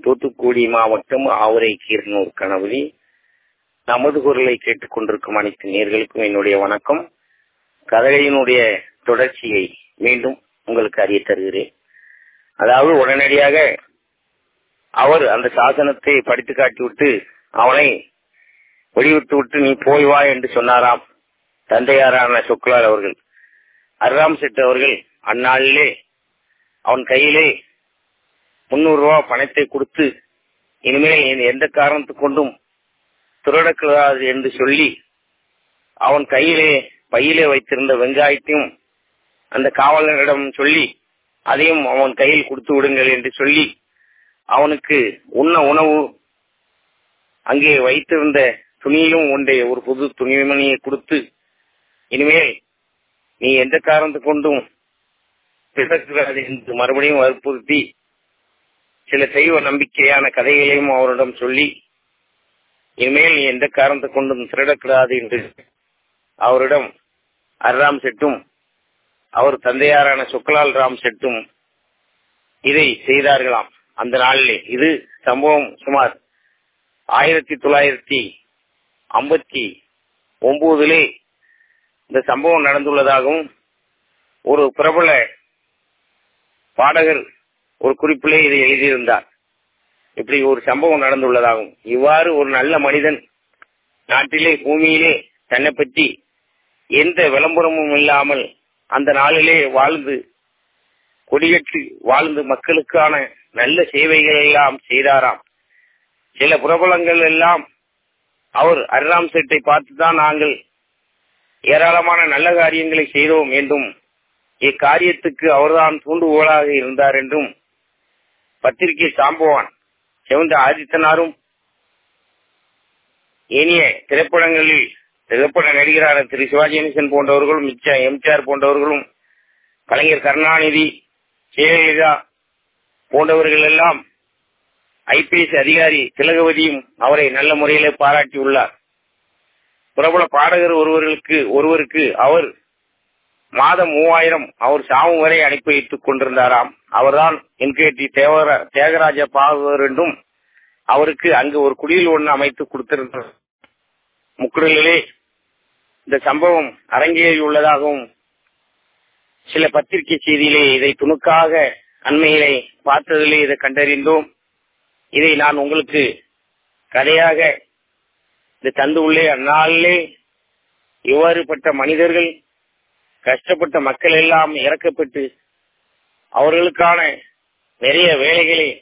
தூத்துக்குடி மாவட்டம் ஆவுரை கீரனூர் கணபதி நமது குரலை கேட்டுக் கொண்டிருக்கும் அனைத்து நேர்களுக்கும் என்னுடைய வணக்கம் கதையினுடைய தொடர்ச்சியை மீண்டும் உங்களுக்கு அறிய தருகிறேன் அதாவது உடனடியாக அவர் அந்த சாசனத்தை படித்து காட்டிவிட்டு அவனை வெளிவிட்டு விட்டு நீ போய் வா என்று சொன்னாராம் தந்தையாரான சுக்லார் அவர்கள் அர்ராம் செட் அவர்கள் அந்நாளிலே அவன் கையிலே முன்னூறு ரூபாய் பணத்தை கொடுத்து இனிமேல் எந்த காரணத்து கொண்டும் திருடக்கூடாது என்று சொல்லி அவன் கையிலே பையிலே வைத்திருந்த வெங்காயத்தையும் அந்த காவலரிடம் சொல்லி அதையும் அவன் கையில் கொடுத்து விடுங்கள் என்று சொல்லி அவனுக்கு உண்ண உணவு அங்கே வைத்திருந்த துணியிலும் ஒன்றை ஒரு புது துணிமணியை கொடுத்து இனிமேல் நீ எந்த காரணத்து கொண்டும் பிறக்கிறாது என்று மறுபடியும் வற்புறுத்தி சில தெய்வ நம்பிக்கையான கதைகளையும் அவரிடம் சொல்லி இனிமேல் நீ எந்த காரணத்தை கொண்டும் திருடக்கூடாது என்று அவரிடம் அர்ராம் செட்டும் அவர் தந்தையாரான சுக்கலால் ராம் செட்டும் இதை செய்தார்களாம் அந்த நாளிலே இது சம்பவம் சுமார் ஆயிரத்தி தொள்ளாயிரத்தி ஐம்பத்தி ஒன்பதிலே இந்த சம்பவம் நடந்துள்ளதாகவும் ஒரு பிரபல பாடகர் ஒரு குறிப்பிலே இதை எழுதியிருந்தார் இப்படி ஒரு சம்பவம் நடந்துள்ளதாகும் இவ்வாறு ஒரு நல்ல மனிதன் நாட்டிலே பூமியிலே தன்னை பற்றி எந்த விளம்பரமும் இல்லாமல் அந்த நாளிலே வாழ்ந்து கொடியேற்றி வாழ்ந்து மக்களுக்கான நல்ல சேவைகள் எல்லாம் செய்தாராம் சில பிரபலங்கள் எல்லாம் அவர் அர்ராம் செட்டை பார்த்துதான் நாங்கள் ஏராளமான நல்ல காரியங்களை செய்தோம் என்றும் இக்காரியத்துக்கு அவர்தான் தூண்டுகோலாக இருந்தார் என்றும் பத்திரிகை சாம்பவான் சிவந்த ஆதித்தனாரும் ஏனைய திரைப்படங்களில் திரைப்பட நடிகரான திரு சிவாஜி கணேசன் போன்றவர்களும் மிச்ச எம்ஜிஆர் போன்றவர்களும் கலைஞர் கருணாநிதி ஜெயலலிதா போன்றவர்கள் எல்லாம் ஐபிஎஸ் அதிகாரி திலகவதியும் அவரை நல்ல முறையிலே பாராட்டியுள்ளார் பிரபல பாடகர் ஒருவர்களுக்கு ஒருவருக்கு அவர் மாதம் மூவாயிரம் அவர் சாவும் வரை அனுப்பி வைத்துக் கொண்டிருந்தாராம் அவர்தான் என்கேடி தியாகராஜ பாகவர் என்றும் அவருக்கு அங்கு ஒரு குடியில் ஒன்று அமைத்து கொடுத்திருந்தார் முக்குடலிலே இந்த சம்பவம் அரங்கேறியுள்ளதாகவும் சில பத்திரிகை செய்தியிலே இதை துணுக்காக அண்மையிலே பார்த்ததிலே இதை கண்டறிந்தோம் இதை நான் உங்களுக்கு கதையாக இந்த தந்து உள்ளே அந்நாளிலே இவ்வாறுபட்ட மனிதர்கள் கஷ்டப்பட்ட மக்கள் எல்லாம் இறக்கப்பட்டு அவர்களுக்கான நிறைய வேலைகளை